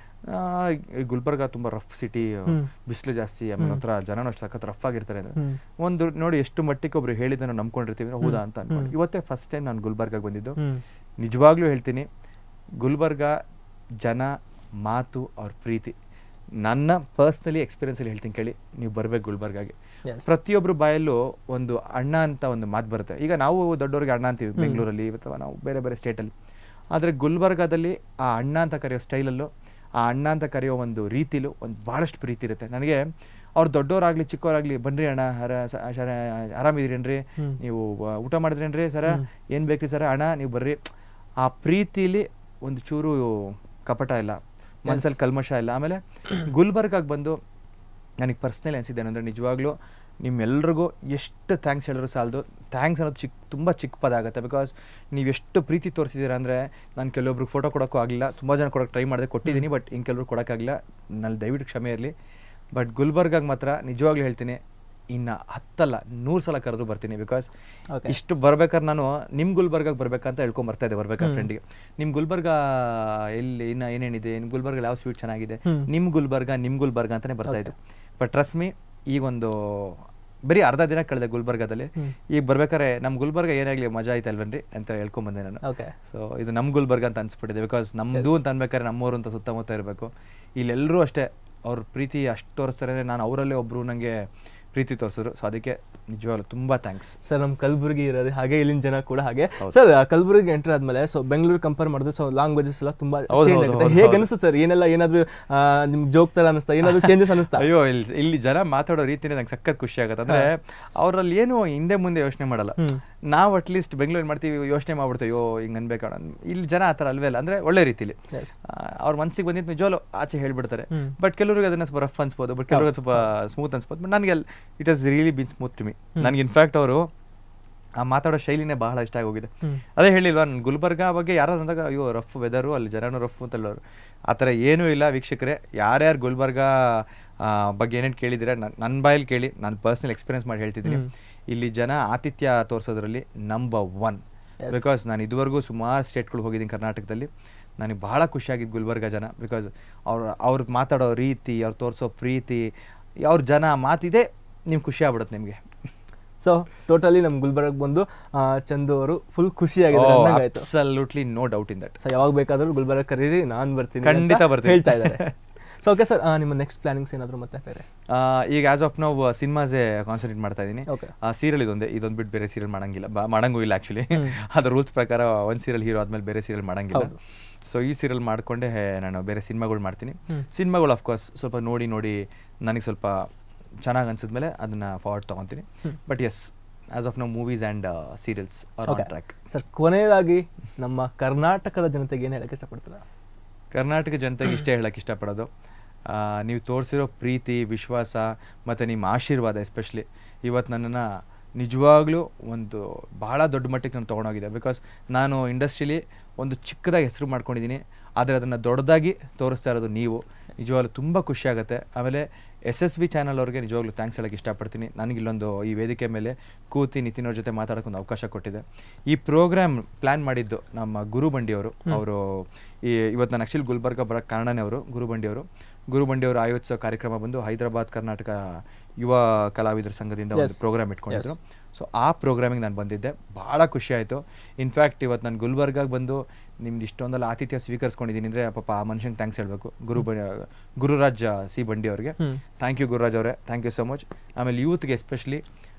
ಗುಲ್ಬರ್ಗ ತುಂಬ ರಫ್ ಸಿಟಿ ಹ್ಮ್. ಬಿಸಿಲು ಜಾಸ್ತಿ ಆಮೇಲೆ ಒಂಥರ ಜನನೂ ಅಷ್ಟು ಸಖತ್ ರಫ್ ಆಗಿರ್ತಾರೆ ಅಂದ್ರೆ ಹ್ಮ್ ಒಂದು ನೋಡಿ ಎಷ್ಟು ಮಟ್ಟಿಗೆ ಒಬ್ರು ಹೇಳಿದ್ದನ್ನು ನಂಬ್ಕೊಂಡಿರ್ತೀವಿ ಅಂದ್ರೆ ಹೌದಾ ಅಂತ ಅನ್ಕೊಂಡು ಹ್ಮ್. ಇವತ್ತೇ ಫಸ್ಟ್ ಟೈಮ್ ನಾನು ಗುಲ್ಬರ್ಗಾಗೆ ಬಂದಿದ್ದು ಹ್ಮ್ ನಿಜವಾಗ್ಲೂ ಹೇಳ್ತೀನಿ ಗುಲ್ಬರ್ಗ ಜನ ಮಾತು ಅವ್ರ ಪ್ರೀತಿ ನನ್ನ ಪರ್ಸ್ನಲಿ ಎಕ್ಸ್ಪೀರಿಯನ್ಸಲ್ಲಿ ಹೇಳ್ತೀನಿ ಕೇಳಿ ನೀವು ಬರ್ಬೇಕು ಗುಲ್ಬರ್ಗಾಗೆ ಎಸ್ ಪ್ರತಿಯೊಬ್ಬರು ಬಾಯಲ್ಲೂ ಒಂದು ಅಣ್ಣ ಅಂತ ಒಂದು ಮಾತು ಬರುತ್ತೆ ಈಗ ನಾವು ದೊಡ್ಡವ್ರಿಗೆ ಅಣ್ಣ ಅಂತೀವಿ ಬೆಂಗಳೂರಲ್ಲಿ ಅಥವಾ ನಾವು ಬೇರೆ ಬೇರೆ ಸ್ಟೇಟಲ್ಲಿ ಆದರೆ ಗುಲ್ಬರ್ಗಾದಲ್ಲಿ ಆ ಅಣ್ಣ ಅಂತ ಕರೆಯೋ ಸ್ಟೈಲಲ್ಲೂ ಆ ಅಣ್ಣ ಅಂತ ಕರೆಯೋ ಒಂದು ರೀತಿಲೂ ಒಂದು ಭಾಳಷ್ಟು ಪ್ರೀತಿ ಇರುತ್ತೆ ನನಗೆ ಅವ್ರು ದೊಡ್ಡವರಾಗಲಿ ಚಿಕ್ಕವರಾಗಲಿ ಬನ್ರಿ ಅಣ್ಣ ಹರ ಸ- ಶರ ಆರಾಮಿದ್ದೀರೇನ್ರಿ ನೀವು ಆ, ಊಟ ಮಾಡಿದ್ರೇನ್ರಿ ಸರ ಏನು ಬೇಕ್ರಿ ಸರ ಅಣ್ಣ ನೀವು ಬರ್ರಿ ಆ ಪ್ರೀತಿಲಿ ಒಂದು ಚೂರು ಕಪಟ ಇಲ್ಲ ಮನಸ್ಸಲ್ಲಿ ಕಲ್ಮಶ ಇಲ್ಲ ಆಮೇಲೆ ಗುಲ್ಬರ್ಗಾಗೆ ಬಂದು ನನಗೆ ಪರ್ಸ್ನಲಿ ಅನಿಸಿದ್ದೇನೆ ಅಂದರೆ ನಿಜವಾಗ್ಲೂ ನಿಮ್ಮೆಲ್ರಿಗೂ ಎಷ್ಟು ಥ್ಯಾಂಕ್ಸ್ ಹೇಳಿದ್ರು ಸಾಲದು ಥ್ಯಾಂಕ್ಸ್ ಅನ್ನೋದು ಚಿಕ್ಕ ತುಂಬ ಚಿಕ್ಕ ಪದ ಆಗುತ್ತೆ ಬಿಕಾಸ್ ನೀವು ಎಷ್ಟು ಪ್ರೀತಿ ತೋರಿಸಿದ್ದೀರಾ ಅಂದರೆ ನಾನು ಕೆಲವೊಬ್ರಿಗೆ ಫೋಟೋ ಕೊಡೋಕ್ಕೂ ಆಗಲಿಲ್ಲ ತುಂಬ ಜನ ಕೊಡೋಕ್ಕೆ ಟ್ರೈ ಮಾಡಿದೆ ಕೊಟ್ಟಿದ್ದೀನಿ ಬಟ್ ಇನ್ನು ಕೆಲವ್ರು ಕೊಡೋಕ್ಕಾಗಲಿಲ್ಲ ನಲ್ಲಿ ದಯವಿಟ್ಟು ಕ್ಷಮೆ ಇರಲಿ ಬಟ್ ಗುಲ್ಬರ್ಗಾಗೆ ಮಾತ್ರ ನಿಜವಾಗ್ಲೂ ಹೇಳ್ತೀನಿ ಇನ್ನು ಹತ್ತಲ್ಲ ನೂರು ಸಲ ಕರೆದು ಬರ್ತೀನಿ ಬಿಕಾಸ್ Okay. ಇಷ್ಟು ಬರ್ಬೇಕಾದ್ರೆ ನಾನು ನಿಮ್ಮ ಗುಲ್ಬರ್ಗಾಗೆ ಬರ್ಬೇಕಂತ ಹೇಳ್ಕೊಂಡ್ ಬರ್ತಾ ಇದ್ದೆ ಬರ್ಬೇಕಾದ್ರೆ ಫ್ರೆಂಡಿಗೆ ನಿಮ್ಮ ಗುಲ್ಬರ್ಗ ಎಲ್ಲಿ ಇನ್ನು ಏನೇನಿದೆ ನಿಮ್ಮ ಗುಲ್ಬರ್ಗ ಯಾವ ಸ್ವೀಟ್ ಚೆನ್ನಾಗಿದೆ ನಿಮ್ಮ ಗುಲ್ಬರ್ಗ ನಿಮ್ಮ ಗುಲ್ಬರ್ಗ ಅಂತಾನೆ ಬರ್ತಾ ಇದ್ದು ಬಟ್ ಟ್ರಸ್ಟ್ ಮೀ ಈಗ ಒಂದು ಬರೀ ಅರ್ಧ ದಿನ ಕಳೆದೆ ಗುಲ್ಬರ್ಗದಲ್ಲಿ ಈಗ ಬರ್ಬೇಕಾದ್ರೆ ನಮ್ಮ ಗುಲ್ಬರ್ಗ ಏನಾಗಲಿ ಮಜಾ ಆಯ್ತು ಅಲ್ವನ್ರಿ ಅಂತ ಹೇಳ್ಕೊಂಡ್ ಬಂದೆ ನಾನು ಓಕೆ ಸೊ ಇದು ನಮ್ಮ ಗುಲ್ಬರ್ಗ ಅಂತ ಅನ್ಸ್ಬಿಟ್ಟಿದೆ ಬಿಕಾಸ್ ನಮ್ಮದು ಅಂತ ಅನ್ಬೇಕಾದ್ರೆ ನಮ್ಮೂರು ಅಂತ ಸುತ್ತಮುತ್ತ ಇರಬೇಕು ಇಲ್ಲೆಲ್ಲರೂ ಅಷ್ಟೇ ಅವ್ರ ಪ್ರೀತಿ ಅಷ್ಟು ತೋರಿಸ್ತಾರೆ ನಾನು ಅವರಲ್ಲೇ ಒಬ್ಬರು ನನಗೆ ಪ್ರೀತಿ ತೋರಿಸಿದ್ರು ಸೊ ಅದಕ್ಕೆ ನಿಜವಾಗ್ಲೂ ತುಂಬ ಥ್ಯಾಂಕ್ಸ್ ಸರ್ ನಮ್ಮ ಕಲಬುರಗಿ ಇರೋದು ಹಾಗೆ ಇಲ್ಲಿನ ಜನ ಕೂಡ ಹಾಗೆ ಸರ್ ಕಲಬುರಗಿ ಎಂಟರ್ ಆದ್ಮೇಲೆ ಸೊ ಬೆಂಗಳೂರು ಕಂಪೇರ್ ಮಾಡಿದ್ರೆ ಸೊ ಲ್ಯಾಂಗ್ವೇಜಸ್ ಎಲ್ಲ ತುಂಬಾ ಹೌದು, ಚೇಂಜ್ ಹೌದು, ಆಗುತ್ತೆ ಹೌದು, ಹೇಗೆ ಹೌದು. ಅನಿಸುತ್ತೆ ಸರ್ ಏನೆಲ್ಲ ಏನಾದ್ರು ಆ, ನಿಮ್ಗೆ ಜೋಕ್ ತರ ಅನಿಸ್ತಾ ಏನಾದ್ರು ಚೇಂಜಸ್ ಅನಿಸ್ತಾ ಅಯ್ಯೋ ಇಲ್ಲಿ ಇಲ್ಲಿ ಜನ ಮಾತಾಡೋ ರೀತಿನೇ ನಂಗೆ ಸಖತ್ ಖುಷಿ ಆಗುತ್ತೆ ಅಂದ್ರೆ ಅವರಲ್ಲಿ ಏನು ಹಿಂದೆ ಮುಂದೆ ಯೋಚನೆ ಮಾಡಲ್ಲ ನಾವು ಅಟ್ಲೀಸ್ಟ್ ಬೆಂಗಳೂರು ಮಾಡ್ತೀವಿ ಯೋಚನೆ ಮಾಡ್ಬಿಡ್ತೀವಿ ಅಯ್ಯೋ ಹಿಂಗೆ ಅನ್ಬೇಕಣ ಇಲ್ಲಿ ಜನ ಆ ಥರ ಅಲ್ವೇ ಅಲ್ಲ ಅಂದ್ರೆ ಒಳ್ಳೆ ರೀತಿಲಿ Yes. ಅವ್ರ ಮನ್ಸಿಗೆ ಬಂದಿದ್ದು ನಿಜವಾಗ್ಲೂ ಆಚೆ ಹೇಳ್ಬಿಡ್ತಾರೆ ಹ್ಮ್. ಬಟ್ ಕೆಲವ್ರಿಗೆ ಅದನ್ನ ಸ್ವಲ್ಪ ರಫ್ ಅನ್ಸ್ಬೋದು ಬಟ್ ಕೆಲವ್ರಿಗೆ ಸ್ವಲ್ಪ ಸ್ಮೂತ್ ಅನ್ಸ್ಬೋದು ಬಟ್ ನನಗೆ it has really been smooth to me ನನಗೆ ಇನ್ಫ್ಯಾಕ್ಟ್ ಅವರು ಆ ಮಾತಾಡೋ ಶೈಲಿನೇ ಬಹಳ ಇಷ್ಟ ಆಗೋಗಿದೆ ಹ್ಮ್. ಅದೇ ಹೇಳಿಲ್ವಾ ನಾನು ಗುಲ್ಬರ್ಗ ಬಗ್ಗೆ ಯಾರು ಅಂದಾಗ ಅಯ್ಯೋ ರಫ್ ವೆದರು ಅಲ್ಲಿ ಜನನೂ ರಫ್ ಅಂತ ಹೇಳೋರು ಆ ಥರ ಏನೂ ಇಲ್ಲ ವೀಕ್ಷಕರೇ ಯಾರ್ಯಾರು ಗುಲ್ಬರ್ಗ ಆ, ಬಗ್ಗೆ ಏನೇನು ಕೇಳಿದ್ದೀರಾ ನನ್ನ ಬಾಯಲ್ಲಿ ಕೇಳಿ ನಾನು ಪರ್ಸ್ನಲ್ ಎಕ್ಸ್ಪೀರಿಯನ್ಸ್ ಮಾಡಿ ಹೇಳ್ತಿದ್ದೀನಿ ಇಲ್ಲಿ ಜನ ಆತಿಥ್ಯ ತೋರಿಸೋದ್ರಲ್ಲಿ ನಂಬರ್ ಒನ್ ಬಿಕಾಸ್ ನಾನು ಇದುವರೆಗೂ ಸುಮಾರು ಸ್ಟೇಟ್ಗಳು ಹೋಗಿದ್ದೀನಿ ಕರ್ನಾಟಕದಲ್ಲಿ ನನಗೆ ಭಾಳ ಖುಷಿಯಾಗಿದ್ದು ಗುಲ್ಬರ್ಗ ಜನ ಬಿಕಾಸ್ ಅವ್ರು ಅವ್ರು ಮಾತಾಡೋ ರೀತಿ ಅವ್ರು ತೋರಿಸೋ ಪ್ರೀತಿ ಅವ್ರ ಜನ ಮಾತಿದೆ ನಿಮ್ಗೆ ಖುಷಿ ಆಗ್ಬಿಡುತ್ತೆ ನಿಮಗೆ ಸೊ ಟೋಟಲಿ ನಮ್ ಗುಲ್ಬರ್ಗ್ ಬಂದು ಆ, ಚಂದು ಅವರು ಫುಲ್ ಖುಷಿಯಾಗಿದ್ದಾರೆ ಅಂದಂಗಾಯ್ತು absolutely no doubt in that so ಯಾವಾಗ ಬೇಕಾದ್ರೂ ಗುಲ್ಬರ್ಗ ಕರೀರಿ ನಾನ್ ಬರ್ತೀನಿ ಖಂಡಿತ ಅಂತ ಬರ್ತೀನಿ. ಹೇಳ್ತಾ ಇದ್ದಾರೆ ಸೊ ಓಕೆ ಸರ್ ನಿಮ್ಮ ನೆಕ್ಸ್ಟ್ ಪ್ಲಾನಿಂಗ್ಸ್ ಏನಾದರೂ ಮತ್ತೆ ಬೇರೆ ಆ, ಈಗ ಆಸ್ ಆಫ್ ನಾವು ಸಿನಿಮಾಸೇ ಕಾನ್ಸಂಟ್ರೇಟ್ ಮಾಡ್ತಾ ಇದ್ದೀನಿ Okay. ಆ ಸೀರಿಯಲ್ ಇದೊಂದೇ ಇದೊಂದು ಬಿಟ್ಟು ಬೇರೆ ಸೀರಿಯಲ್ ಮಾಡಂಗಿಲ್ಲ ಬ- ಮಾಡಂಗೂ ಇಲ್ಲ ಆ್ಯಕ್ಚುಲಿ ಅದು ರೂಲ್ಸ್ ಪ್ರಕಾರ ಒಂದು ಸೀರಿಯಲ್ ಹೀರೋ ಆದ್ಮೇಲೆ ಬೇರೆ ಸೀರಿಯಲ್ ಮಾಡಂಗಿಲ್ಲ ಹೌದು. ಸೊ ಈ ಸೀರಿಯಲ್ ಮಾಡ್ಕೊಂಡೆ ನಾನು ಬೇರೆ ಸಿನಿಮಾಗಳು ಮಾಡ್ತೀನಿ ಸಿನಿಮಾಗಳು ಅಫ್ಕೋರ್ಸ್ ಸ್ವಲ್ಪ ನೋಡಿ ನೋಡಿ ನನಗೆ ಸ್ವಲ್ಪ ಚೆನ್ನಾಗಿ ಅನ್ಸಿದ್ಮೇಲೆ ಅದನ್ನ ಫಾರ್ವರ್ಡ್ ತೊಗೊತೀನಿ but as as of now movies and serials are on okay track sir ಕೊನೆಯದಾಗಿ ನಮ್ಮ ಕರ್ನಾಟಕದ ಜನತೆಗೆ ಏನು ಹೇಳಕ್ಕೆ ಇಷ್ಟಪಡ್ತೀರಾ ಕರ್ನಾಟಕ ಜನತೆಗೆ ಇಷ್ಟೇ ಹೇಳಕ್ಕೆ ಇಷ್ಟಪಡೋದು ಆ, ನೀವು ತೋರಿಸಿರೋ ಪ್ರೀತಿ ವಿಶ್ವಾಸ ಮತ್ತು ನಿಮ್ಮ ಆಶೀರ್ವಾದ ಎಸ್ಪೆಷಲಿ ಇವತ್ತು ನನ್ನನ್ನು ನಿಜವಾಗ್ಲೂ ಒಂದು ಭಾಳ ದೊಡ್ಡ ಮಟ್ಟಿಗೆ ನಾನು ತೊಗೊಂಡೋಗಿದೆ ಬಿಕಾಸ್ ನಾನು ಇಂಡಸ್ಟ್ರೀಲಿ ಒಂದು ಚಿಕ್ಕದಾಗಿ ಹೆಸರು ಮಾಡ್ಕೊಂಡಿದ್ದೀನಿ ಆದರೆ ಅದನ್ನು ದೊಡ್ಡದಾಗಿ ತೋರಿಸ್ತಾ ಇರೋದು ನೀವು ನಿಜವಾಗ್ಲೂ ತುಂಬ ಖುಷಿ ಆಗುತ್ತೆ ಆಮೇಲೆ ಎಸ್ ಎಸ್ ವಿ ಚಾನಲ್ ಅವ್ರಿಗೆ ನಿಜವಾಗ್ಲೂ ಥ್ಯಾಂಕ್ಸ್ ಹೇಳಕ್ಕೆ ಇಷ್ಟಪಡ್ತೀನಿ ನನಗೆ ಇಲ್ಲೊಂದು ಈ ವೇದಿಕೆ ಮೇಲೆ ಕೂತಿ ನಿತಿನ್ ಅವ್ರ ಜೊತೆ ಮಾತಾಡೋಕೆ ಒಂದು ಅವಕಾಶ ಕೊಟ್ಟಿದೆ ಈ ಪ್ರೋಗ್ರಾಮ್ ಪ್ಲ್ಯಾನ್ ಮಾಡಿದ್ದು ನಮ್ಮ ಗುರು ಬಂಡಿಯವರು ಅವರು ಈ ಇವತ್ತು ನಾನು ಆ್ಯಕ್ಚುಲಿ ಗುಲ್ಬರ್ಗ ಬರೋಕ್ಕೆ ಕಾರಣನೇ ಅವರು ಗುರು ಬಂಡಿಯವರು ಗುರು ಬಂಡಿಯವರು ಆಯೋಜಿಸೋ ಕಾರ್ಯಕ್ರಮ ಬಂದು ಹೈದರಾಬಾದ್ ಕರ್ನಾಟಕ ಯುವ ಕಲಾವಿದರ ಸಂಘದಿಂದ ಒಂದು Yes. ಪ್ರೋಗ್ರಾಮ್ ಇಟ್ಕೊಂಡಿದ್ರು ಸೊ ಆ ಪ್ರೋಗ್ರಾಮಿಗೆ ನಾನು ಬಂದಿದ್ದೆ ಭಾಳ ಖುಷಿ ಆಯಿತು ಇನ್ಫ್ಯಾಕ್ಟ್ ಇವತ್ತು ನಾನು ಗುಲ್ಬರ್ಗಾಗೆ ಬಂದು ನಿಮ್ದು ಇಷ್ಟೊಂದೆಲ್ಲ ಆತಿಥ್ಯ ಸ್ವೀಕರಿಸ್ಕೊಂಡಿದ್ದೀನಿ ಅಂದರೆ ಪಾಪ ಆ ಮನುಷ್ಯಂಗೆ ಥ್ಯಾಂಕ್ಸ್ ಹೇಳಬೇಕು ಗುರು ಬ ಗುರುರಾಜ್ ಸಿ ಬಂಡಿ ಅವ್ರಿಗೆ ಹ್ಮ್. ಥ್ಯಾಂಕ್ ಯು ಗುರುರಾಜ್ ಅವರೇ ಥ್ಯಾಂಕ್ ಯು ಸೊ ಮಚ್ ಆಮೇಲೆ ಯೂತ್ಗೆ ಎಸ್ಪೆಷಲಿ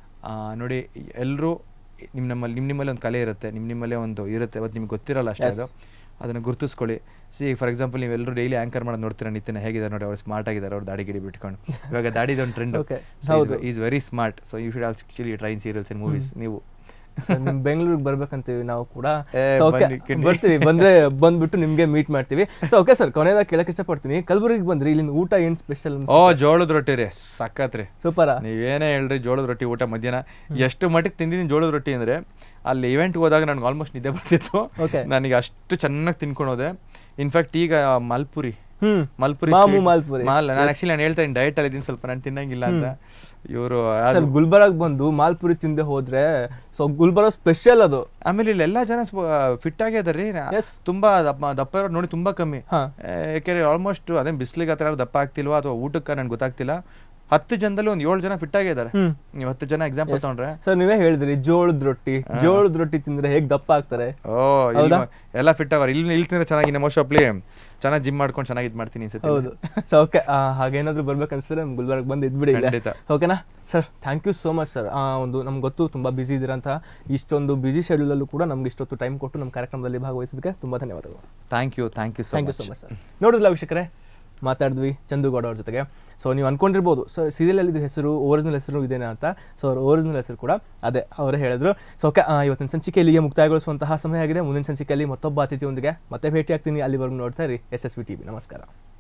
ನೋಡಿ ಎಲ್ಲರೂ ನಿಮ್ಮ ನಮ್ಮಲ್ಲಿ ನಿಮ್ಮ ನಿಮ್ಮಲ್ಲಿ ಒಂದು ಕಲೆ ಇರುತ್ತೆ ನಿಮ್ಮ ನಿಮ್ಮಲ್ಲೇ ಒಂದು ಇರುತ್ತೆ ಅವತ್ತು ನಿಮ್ಗೆ ಗೊತ್ತಿರಲ್ಲ ಅಷ್ಟೇ Yes. ಅದು ಅದನ್ನು ಗುರುತಿಸ್ಕೊಳ್ಳಿ ಸಿ ಫಾರ್ ಎಕ್ಸಾಂಪಲ್ ನೀವೆಲ್ಲರೂ ಡೈಲಿ ಆಂಕರ್ ಮಾಡೋದು ನೋಡ್ತೀರಾ ನಿತಿನ ಹೇಗಿದ್ದಾರೆ ನೋಡಿ ಅವ್ರು ಸ್ಮಾರ್ಟ್ ಆಗಿದ್ದಾರೆ ಅವ್ರು ದಾಡಿ ಗಿಡಿ ಬಿಟ್ಕೊಂಡು ಇವಾಗ ದಾಡಿದ ಒಂದು ಟ್ರೆಂಡ್ Okay. ಹೌದು. Is very smart so you should actually train serials and movies ನೀವು ಸರ್ ನಿಮ್ ಬೆಂಗಳೂರಿಗೆ ಬರ್ಬೇಕಂತೀವಿ ನಾವು ಕೂಡ ಏ, So, okay, ಬನ್ನಿ, ಕಿಂಡಿ. ಬರ್ತೀವಿ ಬಂದ್ರೆ ಬಂದ್ಬಿಟ್ಟು ನಿಮ್ಗೆ ಮೀಟ್ ಮಾಡ್ತೀವಿ ಸೊ ಓಕೆ ಸರ್ ಕೊನೆಯದಾಗಿ ಕೇಳಕ್ ಇಷ್ಟಪಡ್ತೀನಿ ಕಲಬುರಗಿಗೆ ಬಂದ್ರಿ ಇಲ್ಲಿಂದ ಊಟ ಏನ್ ಸ್ಪೆಷಲ್ ಓ ಜೋಳದ ರೊಟ್ಟಿ ರೀ ಸಖತ್ ರೀ ಸೂಪರಾ ನೀವೇನೇ ಹೇಳ್ರಿ ಜೋಳದ ರೊಟ್ಟಿ ಊಟ ಮಧ್ಯಾಹ್ನ ಎಷ್ಟು ಮಟ್ಟಿಗೆ ತಿಂದಿದ್ದೀನಿ ಜೋಳದ ರೊಟ್ಟಿ ಅಂದರೆ ಅಲ್ಲಿ ಇವೆಂಟ್ಗೆ ಹೋದಾಗ ನನಗೆ ಆಲ್ಮೋಸ್ಟ್ ನಿದ್ದೆ ಬರ್ತಿತ್ತು Okay. ನನಗೆ ಅಷ್ಟು ಚೆನ್ನಾಗಿ ತಿನ್ಕೊಂಡು ಹೋದೆ ಇನ್ಫ್ಯಾಕ್ಟ್ ಈಗ ಮಲ್ಪುರಿ ಹ್ಮ್ ಮಲ್ಪುರಿ ಮಾಮು sweet- ಮಾಲ್ಪುರಿ. ಮಾಲ್ ನಾನು ಆಕ್ಚುಲಿ ನಾನು ಹೇಳ್ತಾ ಇದ್ದೀನಿ ಡಯಟ್ ಅಲ್ಲಿ ಇದ್ದೀನಿ ಸ್ವಲ್ಪ ನಾನು ತಿನ್ನಂಗಿಲ್ಲ ಅಂತ ಇವರು ಸರ್ ಗುಲ್ಬರ್ಗ್ ಬಂದು ಮಾಲ್ಪುರಿ ತಿಂದೆ ಹೋದ್ರೆ ಸೊ ಗುಲ್ಬರ್ಗ ಸ್ಪೆಷಲ್ ಅದು ಆಮೇಲೆ ಇಲ್ಲಿ ಎಲ್ಲ ಜನ ಫಿಟ್ ಆಗೇ ಅದಾರ್ರಿ Yes. ತುಂಬಾ ದಪ್ಪ ದಪ್ಪ ಇರೋರು ನೋಡಿ ತುಂಬಾ ಕಮ್ಮಿ ಹಾ. ಏ, ಯಾಕೆಂದ್ರೆ ಆಲ್ಮೋಸ್ಟ್ ಅದೇ ಬಿಸ್ಲಿಗೆ ಆ ಥರ ದಪ್ಪ ಆಗ್ತಿಲ್ವಾ ಅಥವಾ ಊಟಕ್ಕೆ ನನ್ಗೆ ಗೊತ್ತಾಗ್ತಿಲ್ಲ ಹತ್ತು ಜನದಲ್ಲಿ ಒಂದು ಏಳು ಜನ ಫಿಟ್ ಆಗೇ ಇದಾರೆ ಹ್ಮ್. ನೀವು ಹತ್ತು ಜನ ಎಕ್ಸಾಂಪಲ್ ತಗೊಂಡ್ರೆ ಸರ್ ನೀವೇ ಹೇಳಿದ್ರಿ ಜೋಳದ ರೊಟ್ಟಿ ಜೋಳದ ರೊಟ್ಟಿ ತಿಂದ್ರೆ ಹೇಗ್ ದಪ್ಪ ಆಗ್ತಾರೆ ಓ ಇಲ್ಲಿ ಮ- ಎಲ್ಲ ಫಿಟ್ ಅವರ್ ಇಲ್ಲಿ ಇಲ್ಲಿ ತಿಂದ್ರೆ ಚೆನ್ನಾಗಿ ನಮ್ಮ ಶಾಪ್ಲಿ ಚೆನ್ನಾಗಿ ಜಿಮ್ ಮಾಡ್ಕೊಂಡು ಚೆನ್ನಾಗಿ ಇದು ಮಾಡ್ತೀನಿ ಅನ್ಸುತ್ತೆ ಹೌದು ಸೊ ಓಕೆ ಹಾಗೇನಾದ್ರೂ ಬರ್ಬೇಕನ್ಸಿದ್ರೆ ನಮ್ ಗುಲ್ಬರ್ಗ್ ಬಂದು ಇದ್ಬಿಡಿ ಇಲ್ಲೇ. ಖಂಡಿತ. ಓಕೆನಾ sir thank you so much sir ಒಂದು ನಮ್ಗೆ ಗೊತ್ತು ತುಂಬ ಬ್ಯುಸಿ ಇದ್ದೀರಂತ ಇಷ್ಟೊಂದು ಬ್ಯುಸಿ ಶೆಡ್ಯೂಲಲ್ಲೂ ಕೂಡ ನಮ್ಗೆ ಇಷ್ಟೊತ್ತು ಟೈಮ್ ಕೊಟ್ಟು ನಮ್ಮ ಕಾರ್ಯಕ್ರಮದಲ್ಲಿ ಭಾಗವಹಿಸೋದಕ್ಕೆ ತುಂಬ ಧನ್ಯವಾದಗಳು thank you thank you so thank you so much sir ನೋಡಿದ್ರಲ್ಲ ವೀಕ್ಷಕರೇ ಮಾತಾಡಿದ್ವಿ ಚಂದುಗೌಡ ಅವ್ರ ಜೊತೆಗೆ ಸೊ ನೀವು ಅನ್ಕೊಂಡಿರ್ಬೋದು ಸರ್ ಸೀರಿಯಲ್ ಇದು ಹೆಸರು ಒರಿಜಿನಲ್ ಹೆಸರು ಇದೇನಾ ಅಂತ ಸೊ ಅವ್ರ ಒರಿಜಿನಲ್ ಹೆಸರು ಕೂಡ ಅದೇ ಅವರೇ ಹೇಳಿದ್ರು ಸೊ ಓಕೆ ಇವತ್ತಿನ ಸಂಚಿಕೆ ಇಲ್ಲಿಗೆ ಮುಕ್ತಾಯಗೊಳಿಸುವಂತಹ ಸಮಯ ಆಗಿದೆ ಮುಂದಿನ ಸಂಚಿಕೆಯಲ್ಲಿ ಮತ್ತೊಬ್ಬ ಅತಿಥಿಯೊಂದಿಗೆ ಮತ್ತೆ ಭೇಟಿ ಆಗ್ತೀನಿ ಅಲ್ಲಿವರೆಗೂ ನೋಡ್ತಾ ಇರಿ ಎಸ್ ಎಸ್ ವಿ ಟಿ ನಮಸ್ಕಾರ